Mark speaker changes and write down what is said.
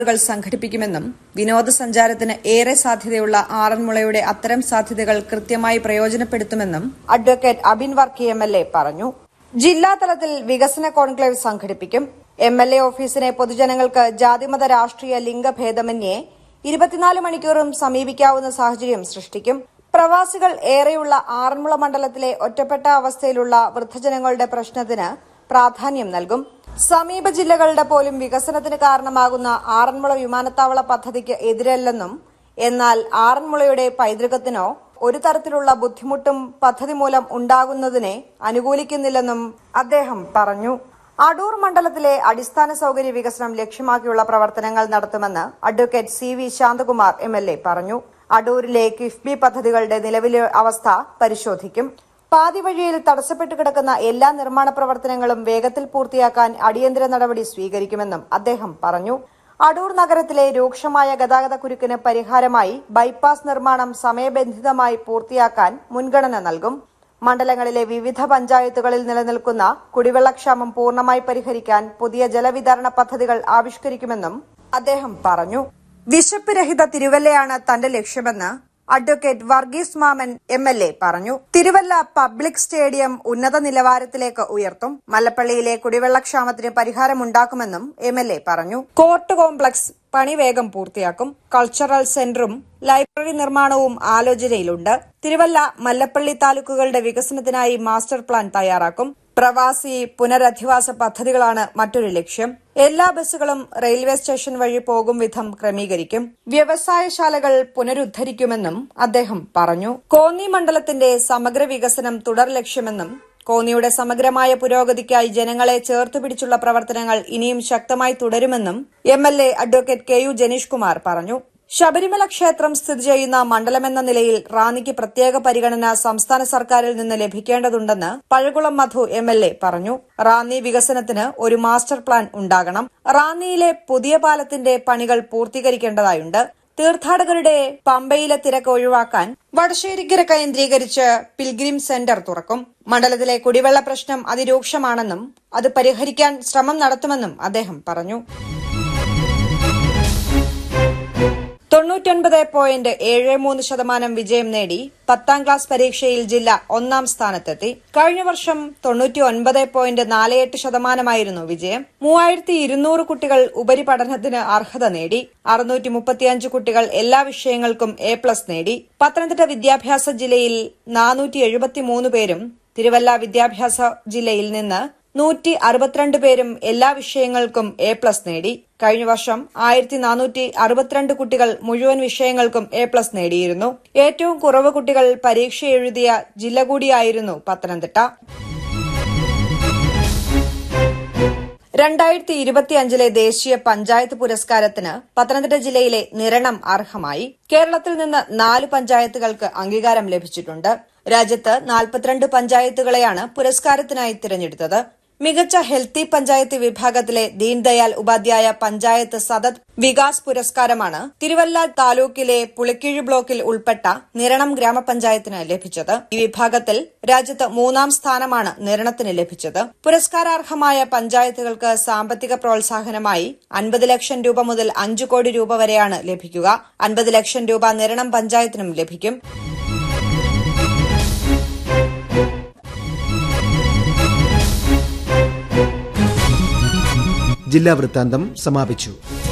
Speaker 1: കൾ സംഘടിപ്പിക്കുമെന്നും വിനോദസഞ്ചാരത്തിന് ഏറെ സാധ്യതയുള്ള ആറന്മുളയുടെ അത്തരം സാധ്യതകൾ കൃത്യമായി പ്രയോജനപ്പെടുത്തുമെന്നും advocate Abin Varkey M L A പറഞ്ഞു ജില്ലാതലത്തിൽ വികസന കോൺക്ലേവ് സംഘടിപ്പിക്കും എം എൽ എ ഓഫീസിനെ പൊതുജനങ്ങൾക്ക് ജാതിമത രാഷ്ട്രീയ ലിംഗഭേദമന്യേ ഇരുപത്തിനാല് മണിക്കൂറും സമീപിക്കാവുന്ന സാഹചര്യം സൃഷ്ടിക്കും പ്രവാസികൾ ഏറെയുള്ള ആറന്മുള മണ്ഡലത്തിലെ ഒറ്റപ്പെട്ട അവസ്ഥയിലുള്ള വൃദ്ധജനങ്ങളുടെ പ്രശ്നത്തിന് പ്രാധാന്യം നൽകും സമീപ ജില്ലകളുടെ പോലും വികസനത്തിന് കാരണമാകുന്ന ആറന്മുള വിമാനത്താവള പദ്ധതിക്ക് എതിരല്ലെന്നും എന്നാൽ ആറന്മുളയുടെ പൈതൃകത്തിനോ ഒരു തരത്തിലുള്ള ബുദ്ധിമുട്ടും പദ്ധതി മൂലം ഉണ്ടാകുന്നതിനെ അനുകൂലിക്കുന്നില്ലെന്നും അദ്ദേഹം പറഞ്ഞു അടൂർ മണ്ഡലത്തിലെ അടിസ്ഥാന സൌകര്യ വികസനം ലക്ഷ്യമാക്കിയുള്ള പ്രവർത്തനങ്ങൾ നടത്തുമെന്ന് advocate C V Shanthakumar M L A പറഞ്ഞു അടൂരിലെ കിഫ്ബി പദ്ധതികളുടെ നിലവിലെ അവസ്ഥ പരിശോധിക്കും പാതിവഴിയിൽ തടസ്സപ്പെട്ടു കിടക്കുന്ന എല്ലാ നിർമ്മാണ പ്രവർത്തനങ്ങളും വേഗത്തിൽ പൂർത്തിയാക്കാൻ അടിയന്തര നടപടി സ്വീകരിക്കുമെന്നും അദ്ദേഹം പറഞ്ഞു അടൂർ നഗരത്തിലെ രൂക്ഷമായ ഗതാഗത കുരുക്കിന് പരിഹാരമായി ബൈപ്പാസ് നിർമ്മാണം സമയബന്ധിതമായി പൂർത്തിയാക്കാൻ മുൻഗണന നൽകും മണ്ഡലങ്ങളിലെ വിവിധ പഞ്ചായത്തുകളിൽ നിലനിൽക്കുന്ന കുടിവെള്ളക്ഷാമം പൂർണ്ണമായി പരിഹരിക്കാൻ പുതിയ ജലവിതരണ പദ്ധതികൾ ആവിഷ്കരിക്കുമെന്നും അദ്ദേഹം പറഞ്ഞു വിശപ്പ് രഹിത തിരുവല്ലയാണ് തന്റെ ലക്ഷ്യമെന്ന് അഡ്വക്കേറ്റ് വർഗീസ് മാമൻ എം എൽ എ പറഞ്ഞു തിരുവല്ല പബ്ലിക് സ്റ്റേഡിയം ഉന്നത നിലവാരത്തിലേക്ക് ഉയർത്തും മല്ലപ്പള്ളിയിലെ കുടിവെള്ളക്ഷാമത്തിന് പരിഹാരമുണ്ടാക്കുമെന്നും എം എൽ എ പറഞ്ഞു കോർട്ട് കോംപ്ലക്സ് പണി വേഗം പൂർത്തിയാക്കും കൾച്ചറൽ സെന്ററും ലൈബ്രറി നിർമ്മാണവും ആലോചനയിലുണ്ട് തിരുവല്ല മല്ലപ്പള്ളി താലൂക്കുകളുടെ വികസനത്തിനായി മാസ്റ്റർ പ്ലാൻ തയ്യാറാക്കും പ്രവാസി പുനരധിവാസ പദ്ധതികളാണ് മറ്റൊരു ലക്ഷ്യം എല്ലാ ബസ്സുകളും റെയിൽവേ സ്റ്റേഷൻ വഴി പോകും വിധം ക്രമീകരിക്കും വ്യവസായശാലകൾ പുനരുദ്ധരിക്കുമെന്നും അദ്ദേഹം പറഞ്ഞു കോന്നി മണ്ഡലത്തിന്റെ സമഗ്ര വികസനം തുടർ ലക്ഷ്യമെന്നും കോന്നിയുടെ സമഗ്രമായ പുരോഗതിക്കായി ജനങ്ങളെ ചേർത്തുപിടിച്ചുള്ള പ്രവർത്തനങ്ങൾ ഇനിയും ശക്തമായി തുടരുമെന്നും M L A advocate K U Janeesh Kumar പറഞ്ഞു ശബരിമല ക്ഷേത്രം സ്ഥിതി ചെയ്യുന്ന മണ്ഡലമെന്ന നിലയിൽ റാന്നിക്ക് പ്രത്യേക പരിഗണന സംസ്ഥാന സർക്കാരിൽ നിന്ന് ലഭിക്കേണ്ടതുണ്ടെന്ന് Pazhakulam Madhu M L A പറഞ്ഞു റാന്നി വികസനത്തിന് ഒരു മാസ്റ്റർ പ്ലാൻ ഉണ്ടാകണം റാന്നിയിലെ പുതിയ പാലത്തിന്റെ പണികൾ പൂർത്തീകരിക്കേണ്ടതായുണ്ട് തീർത്ഥാടകരുടെ പമ്പയിലെ തിരക്ക് ഒഴിവാക്കാൻ വടശ്ശേരിക്കര കേന്ദ്രീകരിച്ച് പിൽഗ്രിം സെന്റർ തുറക്കും മണ്ഡലത്തിലെ കുടിവെള്ള പ്രശ്നം അതിരൂക്ഷമാണെന്നും അത് പരിഹരിക്കാൻ ശ്രമം നടത്തുമെന്നും അദ്ദേഹം പറഞ്ഞു തൊണ്ണൂറ്റൊൻപത് പോയിന്റ് ഏഴ് മൂന്ന് ശതമാനം വിജയം നേടി പത്താം ക്ലാസ് പരീക്ഷയിൽ ജില്ല ഒന്നാം സ്ഥാനത്തെത്തി കഴിഞ്ഞ വർഷം തൊണ്ണൂറ്റി ഒൻപത് പോയിന്റ് നാല് എട്ട് ശതമാനമായിരുന്നു വിജയം മൂവായിരത്തി ഇരുന്നൂറ് കുട്ടികൾ ഉപരിപഠനത്തിന് അർഹത നേടി അറുന്നൂറ്റി മുപ്പത്തിയഞ്ച് കുട്ടികൾ എല്ലാ വിഷയങ്ങൾക്കും എ പ്ലസ് നേടി പത്തനംതിട്ട വിദ്യാഭ്യാസ ജില്ലയിൽ നാനൂറ്റി എഴുപത്തിമൂന്ന് പേരും തിരുവല്ല വിദ്യാഭ്യാസ ജില്ലയിൽ നിന്ന് നൂറ്റി അറുപത്തിരണ്ട് പേരും എല്ലാ വിഷയങ്ങൾക്കും എ പ്ലസ് നേടി കഴിഞ്ഞ വർഷം ആയിരത്തി നാനൂറ്റി അറുപത്തിരണ്ട് കുട്ടികൾ മുഴുവൻ വിഷയങ്ങൾക്കും എ പ്ലസ് നേടിയിരുന്നു ഏറ്റവും കുറവ് കുട്ടികൾ പരീക്ഷ എഴുതിയ ജില്ല കൂടിയായിരുന്നു പത്തനംതിട്ട രണ്ടായിരത്തി ഇരുപത്തിയഞ്ചിലെ ദേശീയ പഞ്ചായത്ത് പുരസ്കാരത്തിന് പത്തനംതിട്ട ജില്ലയിലെ നിരണം അർഹമായി കേരളത്തിൽ നിന്ന് നാല് പഞ്ചായത്തുകൾക്ക് അംഗീകാരം ലഭിച്ചിട്ടുണ്ട് രാജ്യത്ത് നാൽപ്പത്തിരണ്ട് പഞ്ചായത്തുകളെയാണ് പുരസ്കാരത്തിനായി തിരഞ്ഞെടുത്തത് മികച്ച ഹെൽത്തി പഞ്ചായത്ത് വിഭാഗത്തിലെ ദീൻദയാൽ ഉപാധ്യായ പഞ്ചായത്ത് സതത് വികാസ് പുരസ്കാരമാണ് തിരുവല്ല താലൂക്കിലെ പുളിക്കീഴ് ബ്ലോക്കിൽ ഉൾപ്പെട്ട നിരണം ഗ്രാമപഞ്ചായത്തിന് ലഭിച്ചത് ഈ വിഭാഗത്തിൽ രാജ്യത്ത് മൂന്നാം സ്ഥാനമാണ് നിരണത്തിന് ലഭിച്ചത് പുരസ്കാരാർഹമായ പഞ്ചായത്തുകൾക്ക് സാമ്പത്തിക പ്രോത്സാഹനമായി അൻപത് ലക്ഷം രൂപ മുതൽ അഞ്ചു കോടി രൂപ വരെയാണ് ലഭിക്കുക അൻപത് ലക്ഷം രൂപ നിരണം പഞ്ചായത്തിനും ലഭിക്കും
Speaker 2: ജില്ലാ വൃത്താന്തം സമാപിച്ചു